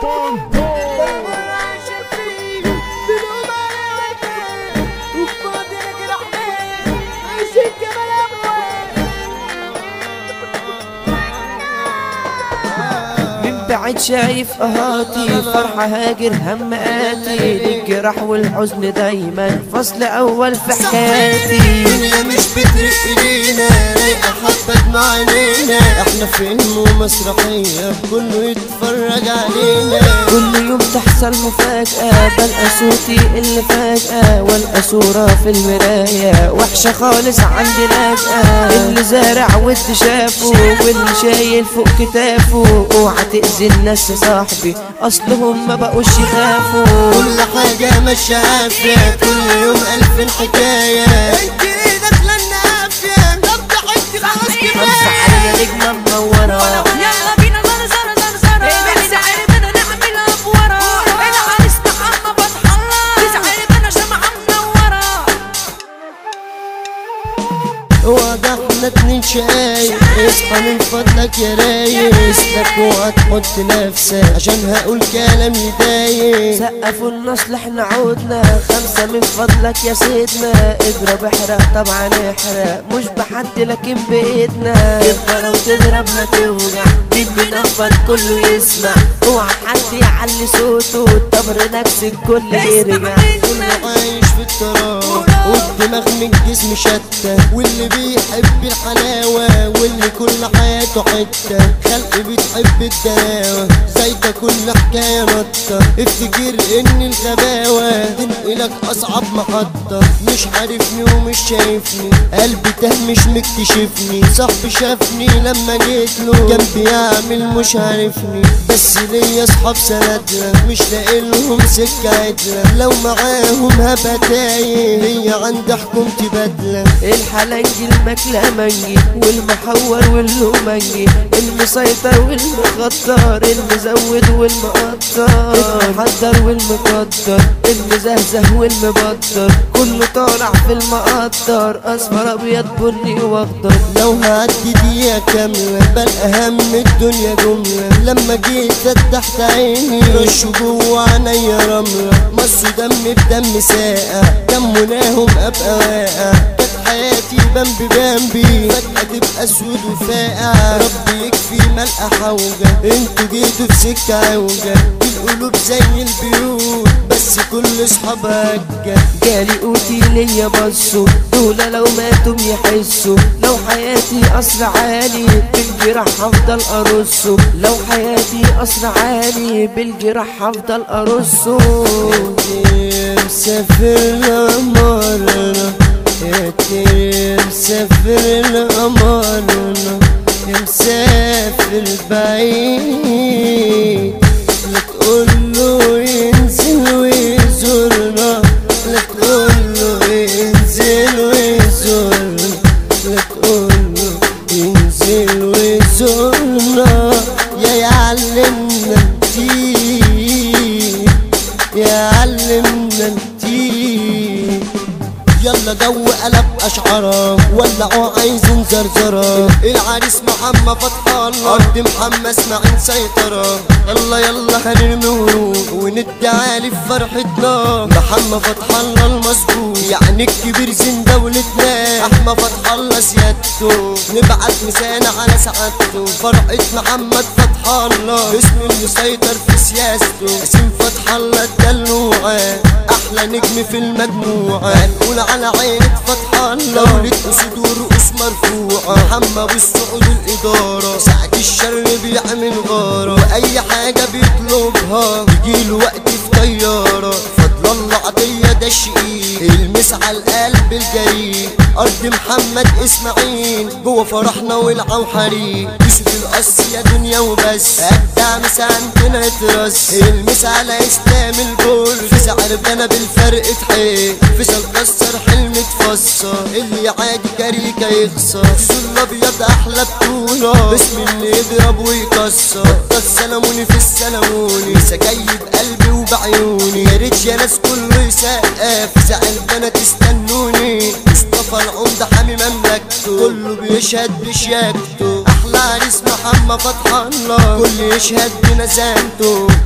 من بعد شايف اهاتي فرحة هاجر هم آتي للجراح والحزن دايما فصل اول في حكايتي الدنيا مش بترق ايدينا رايقة حبة معانينا احنا فيلم ومسرحية كله يتفرج علينا كل يوم تحصل مفاجأة بلقى صوتي اللي فجأة والقى صورة في المراية وحشة خالص عندي لاجئة اللي زارع واللي شافه واللي شايل فوق كتافه اوعى تأذي الناس يا صاحبي اصلهم ما بقوش يخافوا كل حاجة ماشية عافية كل يوم ألف حكاية انت ايدك لنا عافية طب ضحكتي خلاص خمسة كفاية عليا نجمة منورة يلا بينا زر زر زر زر تسعر بنا نعمل افورة العريس محمد فتح الله تسعر بنا شمعة منورة واضح احنا اتنين شايف اصحى من فضلك يا رايق اسلك اوعى تحط نفسك عشان هقول كلام يضايق سقفوا النصل احنا عودنا خمسة من فضلك يا سيدنا اضرب احرق طبعا احرق مش بحد لكن بايدنا تفضل وتضرب هتوجع مين بنفض كله يسمع اوعى حد يعلي صوته الطبر نفس الكل يرجع كله عايش في التراب والدماغ من الجسم شتى واللي بيحب الحلاوة واللي كل حياته حتة خلق بتحب الدراوة زايدة كل حكاية نطة افتكر ان الغباوة تنقلك اصعب محطة مش عارفني ومش شايفني قلبي تاه مش مكتشفني صاحبي شافني لما جيت له كان بيعمل مش عارفني بس ليا اصحاب سندلة مش لاقي لهم سكة عدلة لو معاهم هبقى تايه هي عند حكومتي بدلة الحلنجي المكلمنجي والمحور واللومنجي المسيطر والمخطر المزود والمقطر المحضر والمقدر المزهزه والمبطر كله طالع في المقطر اصفر ابيض بني واخضر لو هعدي دقيقة كاملة بل أهم الدنيا جملة لما جيت فتحت عيني رشوا جوا عينيا رملة مصوا دم بدم ساقع كم مناهم أبقى واقع كانت حياتي بامبي بامبي فجأة تبقى اسود وفاقع ربي يكفي ملقى حوجة انتوا جيتوا في سكة عوجة القلوب زي البيوت بس كل اصحابها هجة جالي قوتي ليا بصوا دول لو ماتوا يحسوا لو حياتي قصر عالي بالجراح هفضل ارصه لو حياتي قصر عالي بالجراح هفضل ارصه مسافر لأمارنا يا تيري مسافر لأمارنا يا مسافر بعيد لا تقوله ينزل ويزورنا لا تقوله ينزل ويزورنا لا تقوله ينزل ويزورنا يا يعلمنا كتير يعلمنا كتير يلا جو قلب اشعاره ولعوا عايزين زرزره العريس محمد فتح الله ارض محمد اسماعيل سيطره يلا يلا هنرمي ورود وندي عالي في فرحتنا محمد فتح الله المظبوط يعني الكبير زين دولتنا احمد فتح الله سيادته نبعت مسانا على سعادته فرحة محمد فتح الله اسم المسيطر في سياسته اسم فتح الله الدلوعه احلى نجم في المجموعه هنقول على عينة فتح الله دولة اسود ورؤوس مرفوعه محمد بالسعود الاداره ساعة الشر بيعمل غاره واي حاجه بيطلبها يجيله وقت في طياره فضل الله عطيه ده شقيق المس على القلب الجريء ارض محمد اسماعيل جوه فرحنا ولعه وحريق يوسف القص يا دنيا وبس ابدع مس عندنا اترس المس على اسلام الجول في سعر بنا بالفرق تحيل فيصل كسر حلم تفسر اللي عادي كاريكا يخسر زول ابيض احلى بطوله باسم اللي يضرب ويكسر ده السلموني في السلموني سجايب قلبي وبعيوني يا ريت يا ناس كله يسقف زعل بنا تستنوني مصطفى العمدة حامي مملكته كله بيشهد بشياكته احلى عريس محمد فتح الله كل يشهد بنزانته